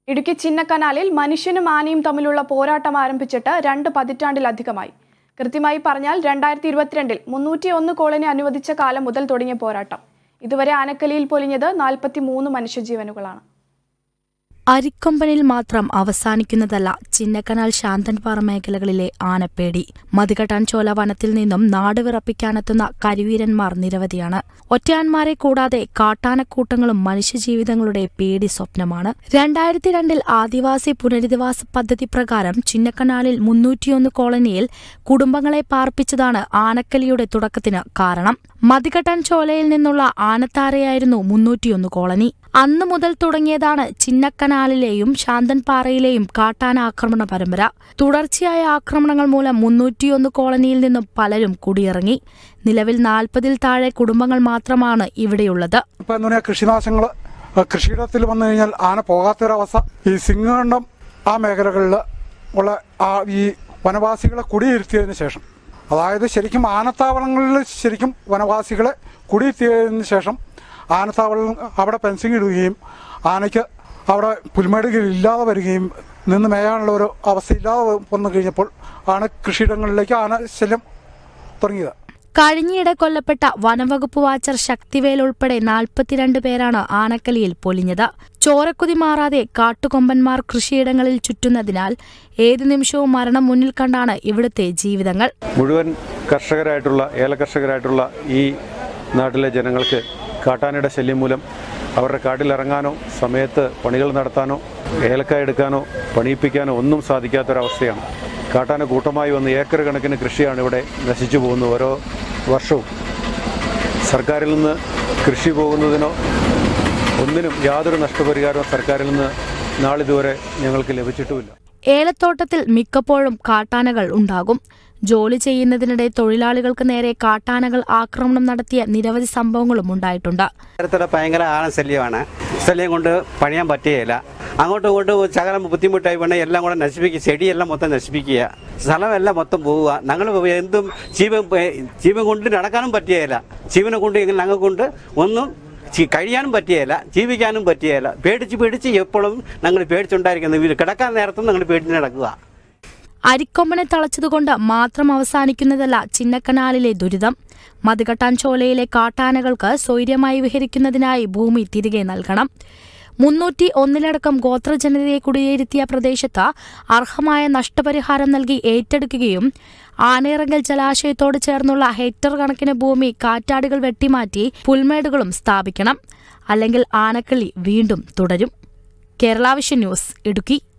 ഇടുക്കി ചിന്നക്കനാലിൽ മനുഷ്യനും ആനയും തമ്മിലുള്ള പോരാട്ടം ആരംഭിച്ചിട്ട് രണ്ട് പതിറ്റാണ്ടിലധികമായി കൃത്യമായി പറഞ്ഞാൽ രണ്ടായിരത്തി ഇരുപത്തിരണ്ടിൽ മുന്നൂറ്റി ഒന്ന് കോളനി അനുവദിച്ച കാലം മുതൽ തുടങ്ങിയ പോരാട്ടം ഇതുവരെ ആനക്കലിയിൽ പൊലിഞ്ഞത് നാൽപ്പത്തി മൂന്ന് മനുഷ്യജീവനുകളാണ് അരിക്കൊമ്പനിൽ മാത്രം അവസാനിക്കുന്നതല്ല ചിന്നക്കനാൽ ശാന്തൻപാറ മേഖലകളിലെ ആനപ്പേടി മതികെട്ടാൻ ചോല വനത്തിൽ നിന്നും നാട് വിറപ്പിക്കാനെത്തുന്ന കരിവീരന്മാർ നിരവധിയാണ് ഒറ്റയാന്മാരെ കൂടാതെ കാട്ടാനക്കൂട്ടങ്ങളും മനുഷ്യജീവിതങ്ങളുടെ പേടി സ്വപ്നമാണ് രണ്ടായിരത്തി രണ്ടിൽ ആദിവാസി പുനരധിവാസ പദ്ധതി പ്രകാരം ചിന്നക്കനാലിൽ മുന്നൂറ്റിയൊന്ന് കോളനിയിൽ കുടുംബങ്ങളെ പാർപ്പിച്ചതാണ് ആനക്കലിയുടെ തുടക്കത്തിന് കാരണം മതികെട്ടാൻ ചോലയിൽ നിന്നുള്ള ആനത്താരയായിരുന്നു മുന്നൂറ്റിയൊന്ന് കോളനി അന്നു മുതൽ തുടങ്ങിയതാണ് ചിന്നക്കനാലിലെയും ശാന്തൻപാറയിലെയും കാട്ടാന ആക്രമണ പരമ്പര തുടർച്ചയായ ആക്രമണങ്ങൾ മൂലം മുന്നൂറ്റിയൊന്ന് കോളനിയിൽ നിന്നും പലരും കുടിയിറങ്ങി നിലവിൽ നാൽപ്പതിൽ താഴെ കുടുംബങ്ങൾ മാത്രമാണ് ഇവിടെയുള്ളത് ഇപ്പം എന്ന് പറഞ്ഞാൽ കൃഷിനാശങ്ങൾ കൃഷിയിടത്തിൽ വന്നു കഴിഞ്ഞാൽ ആന പോകാത്തൊരവസ്ഥ ഈ സിംഗകണ്ഠം ആ മേഖലകളിൽ ഉള്ള ആ ഈ വനവാസികളെ കുടിയിരുത്തിയതിന് ശേഷം അതായത് ശരിക്കും ആനത്താവളങ്ങളിൽ ശരിക്കും വനവാസികളെ കുടിയിരുത്തിയതിന് ശേഷം ആനത്താവളം അവിടെ ഫെൻസിങ് ഇടുകയും ആനയ്ക്ക് അവിടെ പുൽമേടുകൾ ഇല്ലാതെ വരികയും നിന്ന് മേയാനുള്ള ഒരു അവസ്ഥ ഇല്ലാതെ വന്നു കഴിഞ്ഞപ്പോൾ ആണ് കൃഷിയിടങ്ങളിലേക്ക് ആന ശല്യം തുടങ്ങിയത് കഴിഞ്ഞയിടെ കൊല്ലപ്പെട്ട വനംവകുപ്പ് വാച്ചർ ശക്തിവേൽ ഉൾപ്പെടെ നാൽപ്പത്തിരണ്ട് പേരാണ് ആനക്കലിയിൽ പൊലിഞ്ഞത് ചോരക്കുതി മാറാതെ കാട്ടുകൊമ്പന്മാർ കൃഷിയിടങ്ങളിൽ ചുറ്റുന്നതിനാൽ ഏതു നിമിഷവും മരണം മുന്നിൽ കണ്ടാണ് ഇവിടുത്തെ ജീവിതങ്ങൾ മുഴുവൻ കർഷകരായിട്ടുള്ള ഏലകർഷകരായിട്ടുള്ള ഈ നാട്ടിലെ ജനങ്ങൾക്ക് കാട്ടാനയുടെ ശല്യം മൂലം അവരുടെ കാട്ടിലിറങ്ങാനോ സമയത്ത് പണികൾ നടത്താനോ ഏലക്കായ എടുക്കാനോ പണിയിപ്പിക്കാനോ ഒന്നും സാധിക്കാത്തൊരവസ്ഥയാണ് കാട്ടാന കൂട്ടമായി വന്ന് ഏക്കർ കണക്കിന് കൃഷിയാണ് ഇവിടെ നശിച്ചു പോകുന്നത് ഓരോ വർഷവും സർക്കാരിൽ നിന്ന് കൃഷി പോകുന്നതിനോ ഒന്നിനും യാതൊരു നഷ്ടപരിഹാരവും സർക്കാരിൽ നിന്ന് നാളിതുവരെ ഞങ്ങൾക്ക് ലഭിച്ചിട്ടുമില്ല ഏലത്തോട്ടത്തിൽ മിക്കപ്പോഴും കാട്ടാനകൾ ഉണ്ടാകും ജോലി ചെയ്യുന്നതിനിടെ തൊഴിലാളികൾക്ക് നേരെ കാട്ടാനകൾ ആക്രമണം നടത്തിയ നിരവധി സംഭവങ്ങളും ഉണ്ടായിട്ടുണ്ട് നേരത്തെ ഭയങ്കര ആനശല്യമാണ് ശല്യം കൊണ്ട് പണിയാൻ പറ്റുകയില്ല അങ്ങോട്ടും ഇങ്ങോട്ടും ശകലം ബുദ്ധിമുട്ടായി വേണേൽ എല്ലാം കൂടെ നശിപ്പിക്കുക ചെടിയെല്ലാം മൊത്തം നശിപ്പിക്കുക സ്ഥലമെല്ലാം മൊത്തം പോവുക ഞങ്ങൾ എന്തും ജീവൻ ജീവൻ കൊണ്ട് നടക്കാനും പറ്റുകയില്ല ജീവനെ കൊണ്ട് ഇങ്ങനെ ഞങ്ങൾ കൊണ്ട് ഒന്നും ചി- കഴിയാനും പറ്റുകയില്ല ജീവിക്കാനും പറ്റുകയില്ല പേടിച്ച് പേടിച്ച് എപ്പോഴും ഞങ്ങൾ പേടിച്ചുണ്ടായിരിക്കുന്നത് ഇത് കിടക്കാൻ നേരത്തും ഞങ്ങൾ പേടിച്ച് നടക്കുക അരിക്കൊമ്പനെ തളച്ചതുകൊണ്ട് മാത്രം അവസാനിക്കുന്നതല്ല ചിന്നക്കനാലിലെ ദുരിതം മതികെട്ടാൻ ചോലയിലെ കാട്ടാനകൾക്ക് സ്വൈര്യമായി വിഹരിക്കുന്നതിനായി ഭൂമി തിരികെ നൽകണം മുന്നൂറ്റി ഒന്നിലടക്കം ഗോത്രജനതയെ കുടിയേറ്റിയ പ്രദേശത്ത് അർഹമായ നഷ്ടപരിഹാരം നൽകി ഏറ്റെടുക്കുകയും ആനയിറങ്കൽ ജലാശയത്തോട് ചേർന്നുള്ള ഹെക്ടർ കണക്കിന് ഭൂമി കാറ്റാടികൾ വെട്ടിമാറ്റി പുൽമേടുകളും സ്ഥാപിക്കണം അല്ലെങ്കിൽ ആനക്കളി വീണ്ടും തുടരും കേരള വിഷൻ ന്യൂസ് ഇടുക്കി